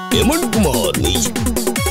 Yaman Kumar music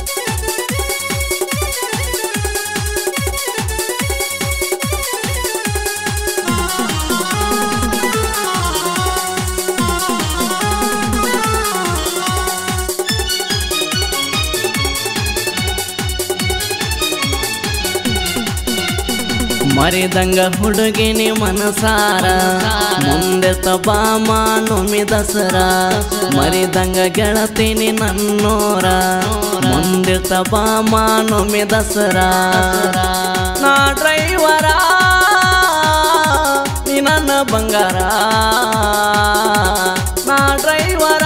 ಮರಿದಂಗ ಹುಡುಗಿನಿ ಮನಸಾರ ಮುಂದೆ ತಬಾಮ ನೊಮಿ ದಸರ ಮರಿದಂಗ ಗೆಳತೀನಿ ನನ್ನೋರ ಮುಂದೆ ತಬಾಮ ನೊಮಿ ದಸರ ನಾ ಡ್ರೈವರ ನೀ ನನ್ನ ಬಂಗಾರ ನಾ ಡ್ರೈವರ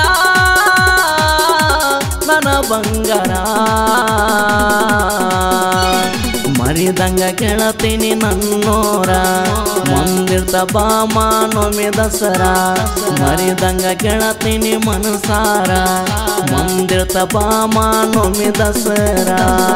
ನನ್ನ ಬಂಗಾರ ಮರಿದಂಗ ಕೇಳತೀನಿ ನನ್ನೋರ ಮುಂದಿರ್ತ ಬಾಮ ನೊಮಿ ದಸರ ಮರಿದಂಗ ಕೇಳತೀನಿ ಮನಸಾರ ಮುಂದಿರ್ತ ಬಾಮ ನೊಮಿ ದಸರ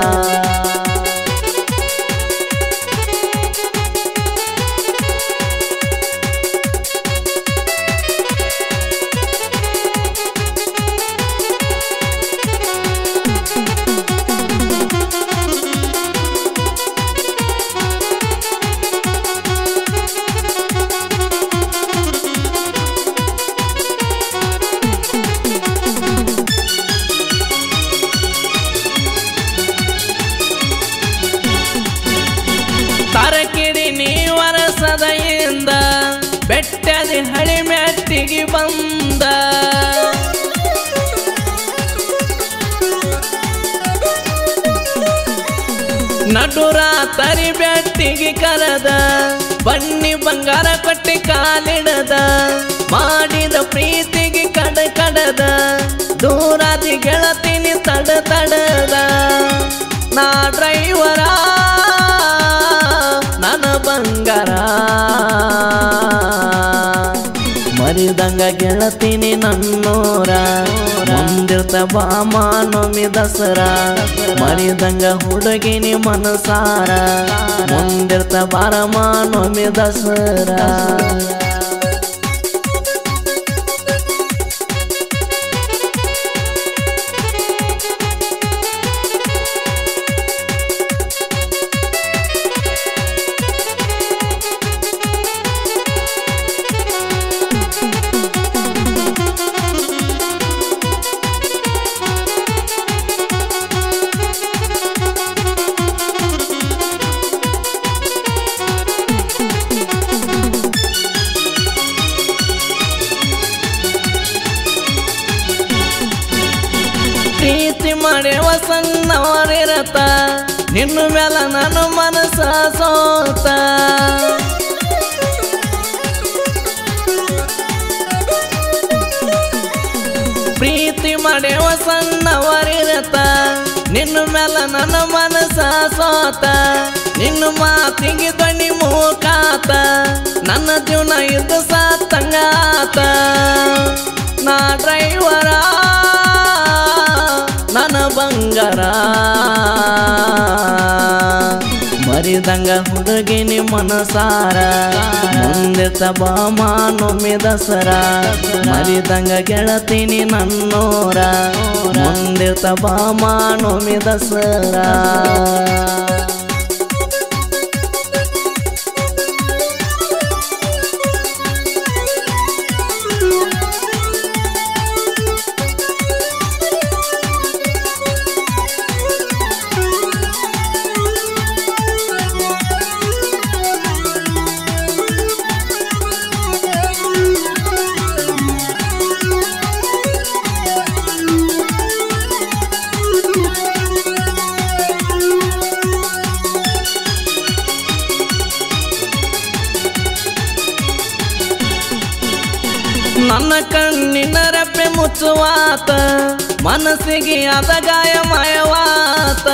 ತರಕಿಡಿ ನೀ ವರಸದೆಯಿಂದ ಬೆಟ್ಟದಿ ಹಳಿ ಮೆಟ್ಟಿಗೆ ಬಂದ ನಡುರ ತರಿ ಬೆಟ್ಟಿಗೆ ಕರೆದ ಬನ್ನಿ ಬಂಗಾರ ಕೊಟ್ಟಿ ಕಾಲಿಡದ ಮಾಡಿದ ಪ್ರೀತಿಗೆ ಕಡ ಕಡದ ದೂರಾದಿ ಗೆಳತೀನಿ ತಡ ತಡದ ನಾ ಡ್ರೈವರ ನನ್ನ ಬಂಗಾರ ಮರಿದಂಗ ಗೆಳತೀನಿ ನನ್ನೋರ ಮುಂದಿರ್ತ ಬಾಮ ನೊಮಿ ದಸರ ಮರಿದಂಗ ಹುಡುಗಿನಿ ಮನಸಾರ ಮುಂದಿರ್ತ ಬಾರಮ ನೊಮಿ ದಸರ ಪ್ರೀತಿ ಮಾಡ್ಯವ ಸಣ್ಣವರಿರತ ನಿನ್ನ ಮೇಲೆ ನನ್ನ ಮನಸ್ಸ ಸೋತ ಪ್ರೀತಿ ಮಾಡ್ಯವ ಸಣ್ಣವರಿರತ ನಿನ್ನ ಮೇಲೆ ನನ್ನ ಮನಸ್ಸ ಸೋತ ನಿನ್ನ ಮಾತಿಗೆ ಧ್ವನಿ ಮೂಕಾತ ನನ್ನ ಜೀವನ ಇದು ಸಾತಂಗಾತ ನಾ ಡ್ರೈವರ ನನ್ನ ಬಂಗಾರ ಮರಿದಂಗ ಹುಡುಗಿನಿ ಮನಸಾರ ಮುಂದೆ ಬಾಮ ನೊಮ್ಮೆ ದಸರ ಮರಿದಂಗ ಗೆಳತೀನಿ ನನ್ನೋರ ಮುಂದೆ ಬಾಮ ನೊಮ್ಮೆ ದಸರ ನನ್ನ ಕಣ್ಣಿನ ರೆಪ್ಪೆ ಮುಚ್ಚುವಾತ ಮನಸ್ಸಿಗೆ ಅದ ಗಾಯ ಮಾಯವಾತ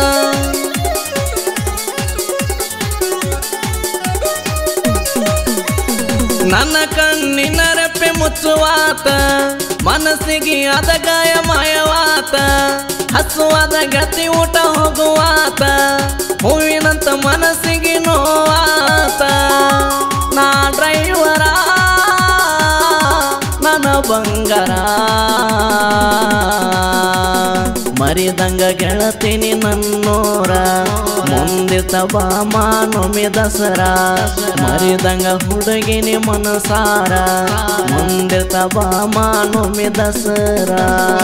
ನನ್ನ ಕಣ್ಣಿನ ರೆಪ್ಪೆ ಮುಚ್ಚುವಾತ ಮನಸ್ಸಿಗೆ ಅದ ಗಾಯ ಮಾಯವಾತ ಹಸುವಾದ ಗತಿ ಊಟ ಹೋಗುವಾತ ಹೂವಿನಂತ ಮನಸ್ಸಿಗೆ ನೋವಾತ ನಾ ಡ್ರೈವರ ನನ್ನ ಬಂಗಾರ ಮರಿದಂಗ ಗೆಳತೀನಿ ನನ್ನೋರ ಮುಂದಿತ ಬಾಮ ನೊಮೆ ದಸರಾ ಮರಿದಂಗ ಹುಡುಗಿನಿ ಮನಸಾರ ಮುಂದಿತ ಬಾಮ ನೊಮೆ ದಸರಾ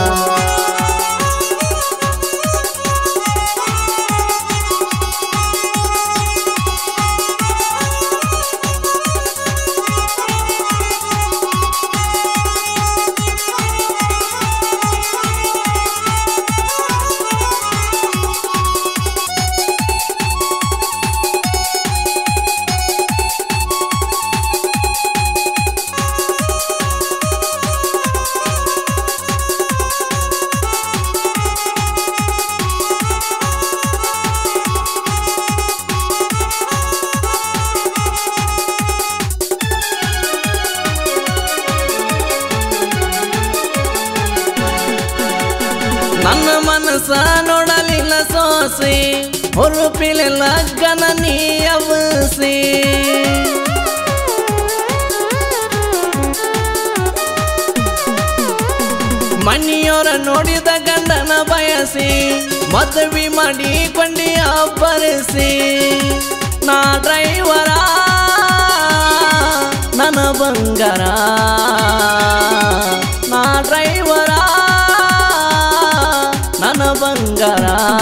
ನನ್ನ ಮನಸ್ಸ ನೋಡಲಿಲ್ಲ ಸೋಸಿ ಹುರುಪಿಲೆ ಲಗ್ಗನ ನೀಯವಸಿ ಮಣಿಯೋರ ನೋಡಿದ ಗಂಡನ ಬಯಸಿ ಮದುವೆ ಮಾಡಿಕೊಂಡಿ ಅಬ್ಬರಿಸಿ ನಾ ಡ್ರೈವರ ನನ್ನ ಬಂಗಾರ ನಾ ಡ್ರೈವರ ನನ್ನ ಬಂಗಾರ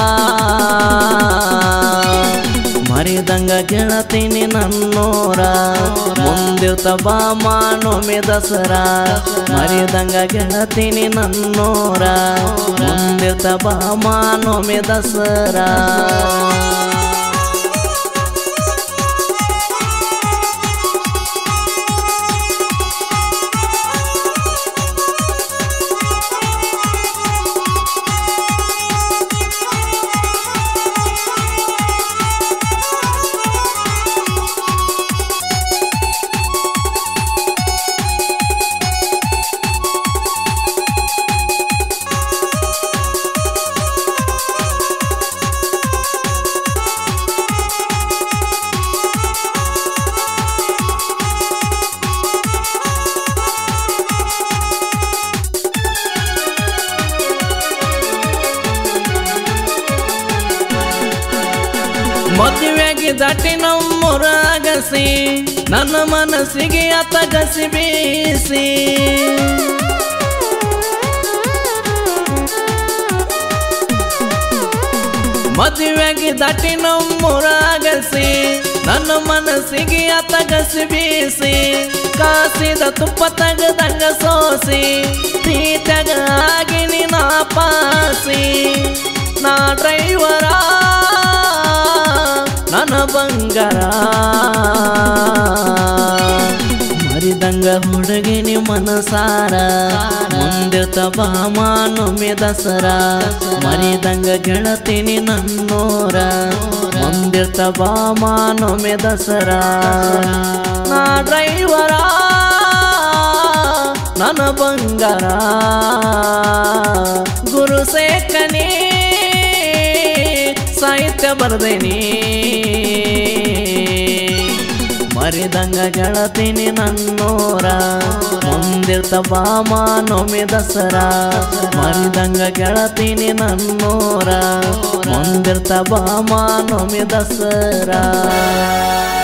ಮರಿದಂಗ ಗೆಳತೀನಿ ನನ್ನೋರ ಮುಂದಿರ್ತ ಬಾಮ ನೊಮೆ ದಸರಾ ಮರಿದಂಗ ಗೆಳತೀನಿ ನನ್ನೋರ ಮುಂದಿರ್ತ ಬಾಮ ನೊಮೆ ದಸರಾ ಮದುವೆಗೆ ದಾಟಿ ನಮ್ಮೂರ ಅಗಸಿ ನನ್ನ ಮನಸ್ಸಿಗೆ ಆತ ಗಸಿ ಬೀಸಿ ಮದುವೆಗೆ ದಾಟಿ ನಮ್ಮೂರ ಅಗಸಿ ನನ್ನ ಮನಸ್ಸಿಗೆ ಆತ ಗಸಿ ಬೀಸಿ ಕಾಸಿದ ತುಪ್ಪ ತಗದಂಗ ಸೋಸಿ ಪ್ರೀತಗ ಆಗಿ ನಿನ್ನ ಪಾಸಿ ನಾ ಡ್ರೈವರ ನನ್ನ ಬಂಗಾರ ಮರಿದಂಗ ಹುಡುಗಿನಿ ಮನಸಾರ ಮುಂದಿರ್ತ ಬಾಮ ನೊಮ್ಮೆ ದಸರಾ ಮರಿದಂಗ ಗೆಳತೀನಿ ನನ್ನೋರ ಮುಂದಿರ್ತ ಬಾಮ ನೊಮ್ಮೆ ದಸರಾ ನಾ ಡ್ರೈವರ ನನ್ನ ಬಂಗಾರ ಗುರು ಸೇಕನೇ ಸಾಹಿತ್ಯ ಬರ್ದೇನಿ ಮರಿದಂಗ ಗೆಳತೀನಿ ನನ್ನೋರ ಮುಂದಿರ್ತ ಬಾಮ ನೊಮೆ ದಸರಾ ಮರಿದಂಗ ಗೆಳತೀನಿ ನನ್ನೋರ ಮುಂದಿರ್ತ ಬಾಮ ನೊಮೆ ದಸರಾ